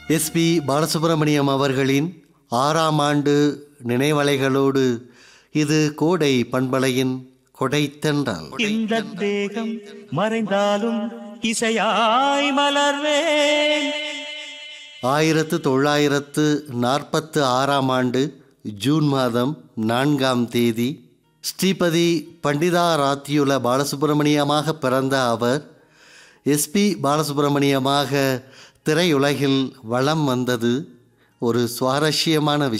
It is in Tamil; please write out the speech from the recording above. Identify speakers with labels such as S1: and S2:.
S1: எஸ்பி பாலசுப்ரமணியம் அவர்களின் ஆறாம் ஆண்டு நினைவலைகளோடு இது கோடை பண்பலையின் கொடைத்தென்றல்
S2: இந்த தேகம் மறைந்தாலும் இசையாய் மலர்வேன்
S1: ஆயிரத்து தொள்ளாயிரத்து நாற்பத்து ஆறாம் ஆண்டு ஜூன் மாதம் நான்காம் தேதி ஸ்ரீபதி பண்டிதாராத்தியுல பாலசுப்ரமணியமாக பிறந்த அவர் எஸ்பி பாலசுப்ரமணியமாக திரையுலகில் வலம் வந்தது ஒரு சுவாரஸ்யமான விஷயம்